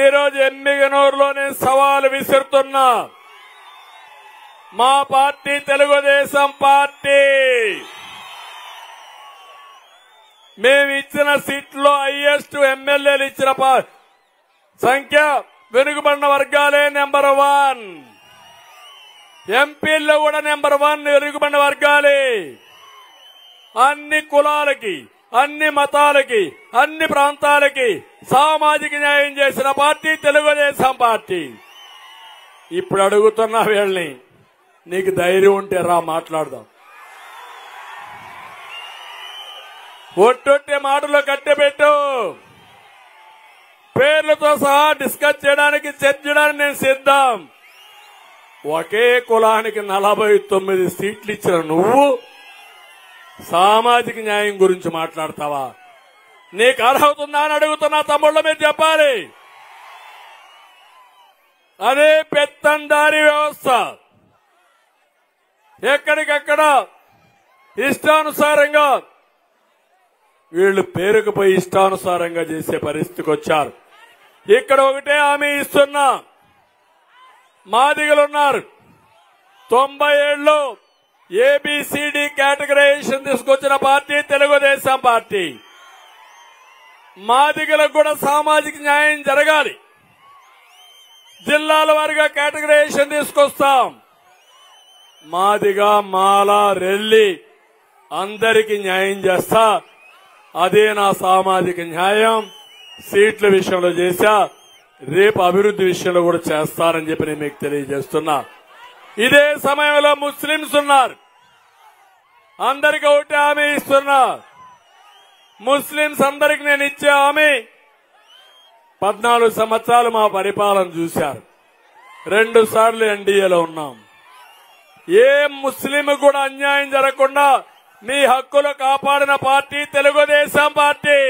ఈరోజు ఎమ్మిగనూరులో నేను సవాలు విసురుతున్నా మా పార్టీ తెలుగుదేశం పార్టీ మేము ఇచ్చిన సీట్లో హైయెస్ట్ ఎమ్మెల్యేలు ఇచ్చిన పా- సంఖ్య వెనుకబడిన వర్గాలే నెంబర్ వన్ ఎంపీల్లో కూడా నెంబర్ వన్ వెనుకబడిన వర్గాలే అన్ని కులాలకి అన్ని మతాలకి అన్ని ప్రాంతాలకి సామాజిక న్యాయం చేసిన పార్టీ తెలుగుదేశం పార్టీ ఇప్పుడు అడుగుతున్నా వీళ్ళని నీకు ధైర్యం ఉంటే రా మాట్లాడదాం ఒట్టొట్టే మాటలు కట్టెబెట్టు పేర్లతో సహా డిస్కస్ చేయడానికి చర్చడానికి నేను సిద్ధం ఒకే కులానికి నలభై తొమ్మిది సీట్లు ఇచ్చిన నువ్వు సామాజిక న్యాయం గురించి మాట్లాడతావా నీకు అర్హత ఉందా అని అడుగుతున్నా తమ్ముళ్ళ మీరు చెప్పాలి అదే పెత్తందారి వ్యవస్థ ఎక్కడికక్కడ ఇష్టానుసారంగా వీళ్ళు పేరుకుపోయి ఇష్టానుసారంగా చేసే పరిస్థితికి వచ్చారు ఇక్కడ ఒకటే హామీ ఇస్తున్నా మాదిగలున్నారు తొంభై ఏళ్ళు ఏబిసిడి కేటగరైజేషన్ తీసుకొచ్చిన పార్టీ తెలుగుదేశం పార్టీ మాదిగలకు కూడా సామాజిక న్యాయం జరగాలి జిల్లాల వారిగా కేటగరైజేషన్ తీసుకొస్తాం మాదిగా మాల రెల్లి అందరికి న్యాయం చేస్తా అదే నా సామాజిక న్యాయం సీట్ల విషయంలో చేశా రేపు అభివృద్ధి విషయంలో కూడా చేస్తానని చెప్పి నేను మీకు తెలియజేస్తున్నా ఇదే సమయంలో ముస్లింస్ ఉన్నారు అందరికి ఒకటి హామీ ఇస్తున్నా ముస్లింస్ అందరికి నేను ఇచ్చే హామీ పద్నాలుగు సంవత్సరాలు మా పరిపాలన చూశారు రెండు సార్లు ఎన్డీఏలో ఉన్నాం ఏ ముస్లిం కూడా అన్యాయం జరగకుండా మీ హక్కులు కాపాడిన పార్టీ తెలుగుదేశం పార్టీ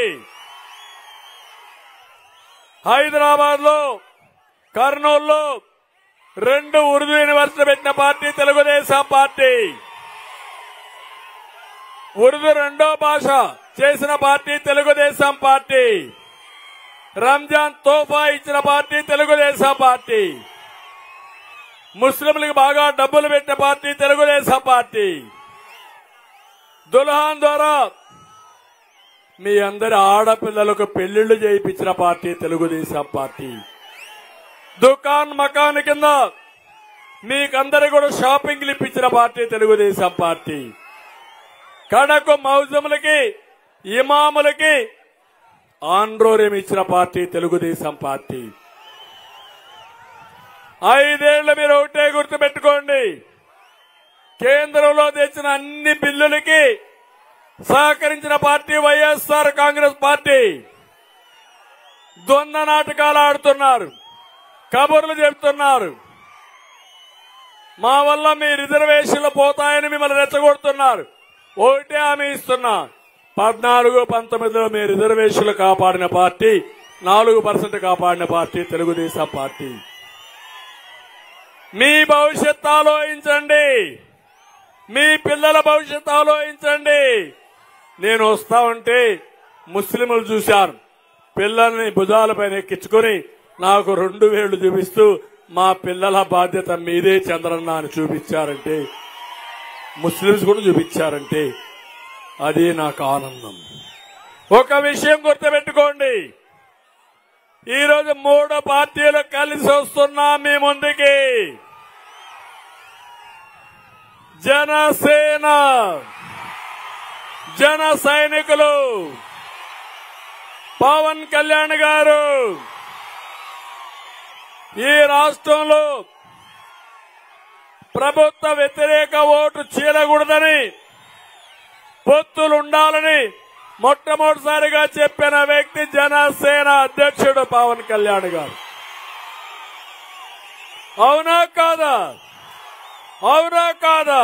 హైదరాబాద్ లో కర్నూలులో రెండు ఉర్దూ యూనివర్సిటీ పెట్టిన పార్టీ తెలుగుదేశం పార్టీ ఉర్దూ రెండో భాష చేసిన పార్టీ తెలుగుదేశం పార్టీ రంజాన్ తోఫా ఇచ్చిన పార్టీ తెలుగుదేశం పార్టీ ముస్లింలకు బాగా డబ్బులు పెట్టిన పార్టీ తెలుగుదేశం పార్టీ దుల్హాన్ ద్వారా మీ అందరి ఆడపిల్లలకు పెళ్లిళ్లు చేయించిన పార్టీ తెలుగుదేశం పార్టీ దుకాన్ మకాన్ కింద మీకందరి కూడా షాపింగ్లు ఇప్పించిన పార్టీ తెలుగుదేశం పార్టీ కడకు మౌజములకి ఇమాములకి ఆండ్రోర్యం ఇచ్చిన పార్టీ తెలుగుదేశం పార్టీ ఐదేళ్లు మీరు ఒకటే గుర్తుపెట్టుకోండి కేంద్రంలో తెచ్చిన అన్ని బిల్లులకి సహకరించిన పార్టీ వైఎస్ఆర్ కాంగ్రెస్ పార్టీ దొంగ నాటకాలు ఆడుతున్నారు కబుర్లు చెప్తున్నారు మా వల్ల మీ రిజర్వేషన్లు పోతాయని మిమ్మల్ని రెచ్చగొడుతున్నారు ఒకటే హామీ ఇస్తున్నా పద్నాలుగు పంతొమ్మిదిలో మీ రిజర్వేషన్లు కాపాడిన పార్టీ నాలుగు పర్సెంట్ కాపాడిన పార్టీ తెలుగుదేశం పార్టీ మీ భవిష్యత్ ఆలోచించండి మీ పిల్లల భవిష్యత్ ఆలోచించండి నేను వస్తా ఉంటే ముస్లింలు చూశాను పిల్లల్ని భుజాలపైన ఎక్కించుకుని నాకు రెండు వేళ్లు చూపిస్తూ మా పిల్లల బాధ్యత మీదే చంద్రన్న అని చూపించారంటే ముస్లింస్ కూడా చూపించారంటే అది నాకు ఆనందం ఒక విషయం గుర్తుపెట్టుకోండి ఈరోజు మూడు పార్టీలు కలిసి వస్తున్నా మీ ముందుకి జనసేన జన సైనికులు పవన్ కళ్యాణ్ గారు ఈ రాష్ట్రంలో ప్రభుత్వ వ్యతిరేక ఓటు చీలకూడదని పొత్తులుండాలని మొట్టమొదటిసారిగా చెప్పిన వ్యక్తి జనసేన అధ్యక్షుడు పవన్ కళ్యాణ్ గారు అవునా కాదా అవునా కాదా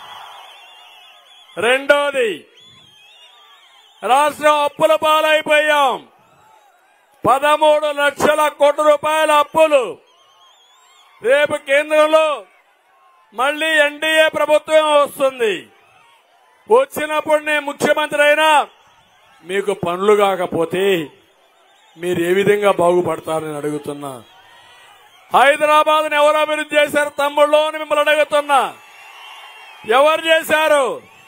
రెండోది రాష్ట్రం అప్పుల పాలైపోయాం పదమూడు లక్షల కోట్ల రూపాయల అప్పులు రేపు కేంద్రంలో మళ్లీ ఎన్డీఏ ప్రభుత్వం వస్తుంది వచ్చినప్పుడు నేను ముఖ్యమంత్రి అయినా మీకు పనులు కాకపోతే మీరు ఏ విధంగా బాగుపడతారని అడుగుతున్నా హైదరాబాద్ ని ఎవరు అభివృద్ధి చేశారు తమ్ముళ్ళు అని మిమ్మల్ని అడుగుతున్నా ఎవరు చేశారు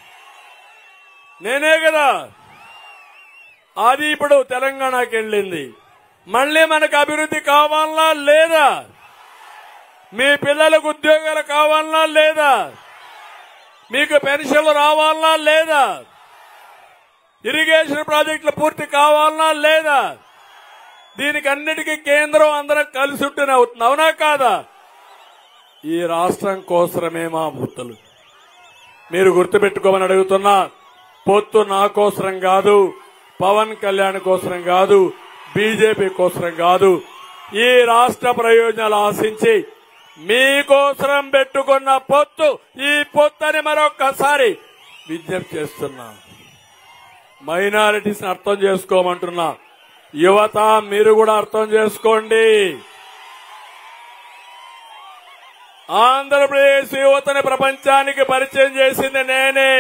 నేనే కదా అది ఇప్పుడు తెలంగాణకి వెళ్ళింది మళ్ళీ మనకు అభివృద్ధి కావాలనా లేదా మీ పిల్లలకు ఉద్యోగాలు కావాలనా లేదా మీకు పెన్షన్లు రావాలనా లేదా ఇరిగేషన్ ప్రాజెక్టులు పూర్తి కావాలనా లేదా దీనికి అన్నిటికీ కేంద్రం అందరం కలిసి ఉంటేనే అవుతుంది అవునా కాదా ఈ రాష్ట్రం కోసమే మా బుద్ధులు మీరు గుర్తుపెట్టుకోమని అడుగుతున్నా పొత్తు నా కోసరం కాదు పవన్ కళ్యాణ్ కోసరం కాదు బీజేపీ కోసరం కాదు ఈ రాష్ట్ర ప్రయోజనాలు ఆశించి మీకోసరం పెట్టుకున్న పొత్తు ఈ పొత్తు అని మరొక్కసారి విజ్ఞప్తి చేస్తున్నా మైనారిటీస్ అర్థం చేసుకోమంటున్నా యువత మీరు కూడా అర్థం చేసుకోండి ఆంధ్రప్రదేశ్ యువతని ప్రపంచానికి పరిచయం చేసింది నేనే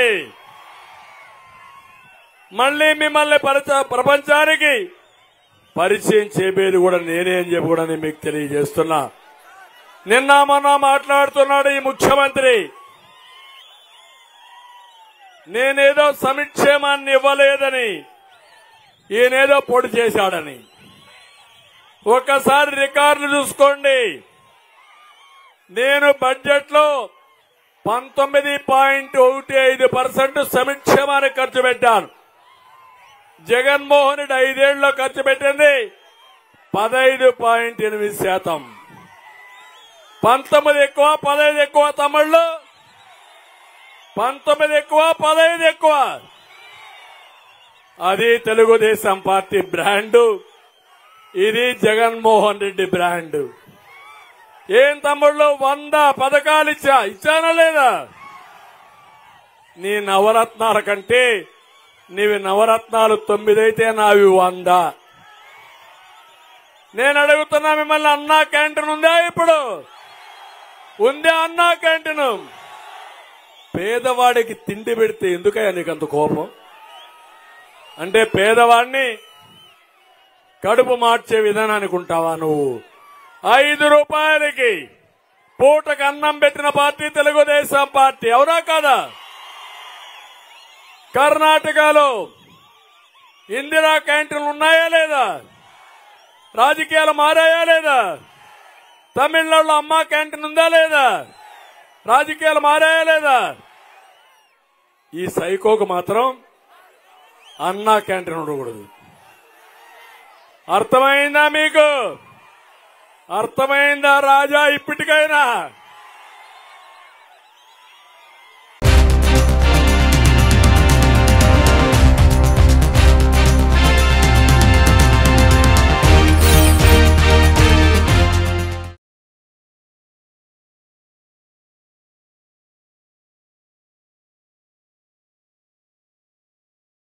మళ్ళీ మిమ్మల్ని పరిచ- ప్రపంచానికి పరిచయం చేపేది కూడా నేనే అని చెప్పి కూడా నేను మీకు తెలియజేస్తున్నా నిన్న మొన్న మాట్లాడుతున్నాడు ఈ ముఖ్యమంత్రి నేనేదో సమిక్షేమాన్ని ఇవ్వలేదని ఈయనేదో పొడి చేశాడని ఒక్కసారి రికార్డులు చూసుకోండి నేను బడ్జెట్ లో పంతొమ్మిది పాయింట్ ఒకటి ఐదు పర్సెంట్ సంక్షేమానికి ఖర్చు పెట్టాను జగన్మోహన్ రెడ్డి ఐదేళ్లలో ఖర్చు పెట్టింది పదహైదు పాయింట్ ఎనిమిది శాతం పంతొమ్మిది ఎక్కువ పదహైదు ఎక్కువ తమిళ్లు పంతొమ్మిది ఎక్కువ పదహైదు ఎక్కువ అది తెలుగుదేశం పార్టీ బ్రాండు ఇది జగన్మోహన్ రెడ్డి బ్రాండు ఏం తమ్ముళ్ళు వంద పథకాలు ఇచ్చా ఇచ్చానా లేదా నీ నవరత్నాల కంటే నీవి నవరత్నాలు తొమ్మిదైతే నావి వంద నేను అడుగుతున్నా మిమ్మల్ని అన్నా క్యాంటీన్ ఉందా ఇప్పుడు ఉందా అన్నా క్యాంటీన్ పేదవాడికి తిండి పెడితే ఎందుకయ్యా నీకు అంత కోపం అంటే పేదవాడిని కడుపు మార్చే విధానానికి ఉంటావా నువ్వు ఐదు రూపాయలకి పూటకు అన్నం పెట్టిన పార్టీ తెలుగుదేశం పార్టీ అవునా కాదా కర్ణాటకలో ఇందిరా క్యాంటీన్లు ఉన్నాయా లేదా రాజకీయాలు మారాయా లేదా తమిళనాడులో అమ్మా క్యాంటీన్ ఉందా లేదా రాజకీయాలు మారాయా లేదా ఈ సైకోకు మాత్రం అన్నా క్యాంటీన్ ఉండకూడదు అర్థమైందా మీకు అర్థమైందా రాజా ఇప్పటికైనా